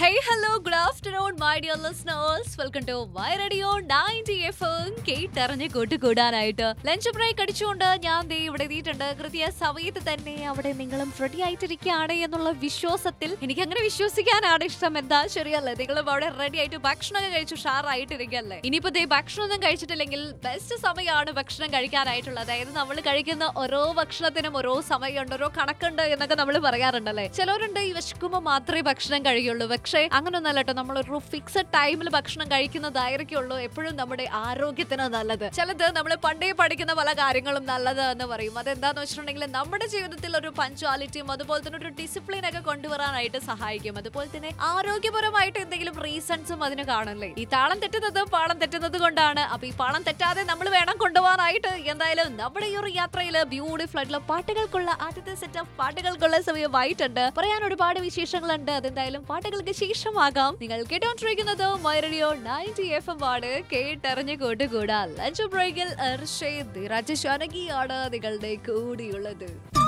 Hey, hello, good afternoon, my dear listeners. Welcome to My Radio 90 FM. കേട്ടറിഞ്ഞ് കൂട്ടുകൂടാനായിട്ട് lunch break അടിച്ചുകൊണ്ട് ഞാൻ ദേ ഇവിടെ എത്തിയിട്ടുണ്ട് കൃത്യ സമയത്ത് തന്നെ അവിടെ നിങ്ങളും റെഡി ആയിട്ടിരിക്കുകയാണ് എന്നുള്ള വിശ്വാസത്തിൽ എനിക്ക് അങ്ങനെ വിശ്വസിക്കാനാണ് ഇഷ്ടം എന്താ ശരിയല്ലേ നിങ്ങളും അവിടെ റെഡി ആയിട്ട് ഭക്ഷണമൊക്കെ കഴിച്ചു ഷാറായിട്ടിരിക്കല്ലേ ഇനിയിപ്പോ ദേ ഭക്ഷണമൊന്നും കഴിച്ചിട്ടില്ലെങ്കിൽ ബെസ്റ്റ് സമയമാണ് ഭക്ഷണം കഴിക്കാനായിട്ടുള്ളത് അതായത് നമ്മൾ കഴിക്കുന്ന ഓരോ ഭക്ഷണത്തിനും ഓരോ സമയമുണ്ട് ഓരോ കണക്കുണ്ട് എന്നൊക്കെ നമ്മൾ പറയാറുണ്ടല്ലേ ചിലവരുണ്ട് ഈ വിശക്കുമ്പോൾ മാത്രമേ ഭക്ഷണം കഴിയുള്ളൂ പക്ഷേ അങ്ങനൊന്നല്ല കേട്ടോ നമ്മൾ ഒരു ഫിക്സഡ് ടൈമിൽ ഭക്ഷണം കഴിക്കുന്നതായിരിക്കുള്ളൂ എപ്പോഴും നമ്മുടെ ആരോഗ്യത്തിന് നല്ലത് ചിലത് നമ്മൾ പണ്ടേ പഠിക്കുന്ന പല കാര്യങ്ങളും നല്ലത് എന്ന് പറയും അതെന്താന്ന് വെച്ചിട്ടുണ്ടെങ്കിൽ നമ്മുടെ ജീവിതത്തിൽ ഒരു പഞ്ച്വാലിറ്റിയും അതുപോലെ തന്നെ ഒരു ഡിസിപ്ലിൻ ഒക്കെ കൊണ്ടുവരാനായിട്ട് സഹായിക്കും അതുപോലെ തന്നെ ആരോഗ്യപരമായിട്ട് എന്തെങ്കിലും റീസൺസും അതിന് കാണല്ലേ ഈ താളം തെറ്റുന്നത് പാളം തെറ്റുന്നത് കൊണ്ടാണ് അപ്പൊ ഈ പാളം തെറ്റാതെ നമ്മൾ വേണം കൊണ്ടുപോകാനായിട്ട് എന്തായാലും നമ്മുടെ ഈ ഒരു യാത്രയിൽ ബ്യൂട്ടിഫുൾ ആയിട്ടുള്ള പാട്ടുകൾക്കുള്ള ആദ്യത്തെ സെറ്റ് ഓഫ് പാട്ടുകൾക്കുള്ള സമയമായിട്ടുണ്ട് പറയാൻ ഒരുപാട് വിശേഷങ്ങളുണ്ട് അതെന്തായാലും പാട്ടുകൾക്ക് ശേഷമാകാം നിങ്ങൾ കേട്ടോണ്ടിരിക്കുന്നത് മൈറഡിയോ നയൻറ്റി എഫ് എം ആണ് കേട്ടറിഞ്ഞ് കൂട്ടുകൂടാ ലഞ്ച് ബ്രേക്കിൽ അർഷേ ധീരാജ് ശാനകിയാണ് നിങ്ങളുടെ കൂടിയുള്ളത്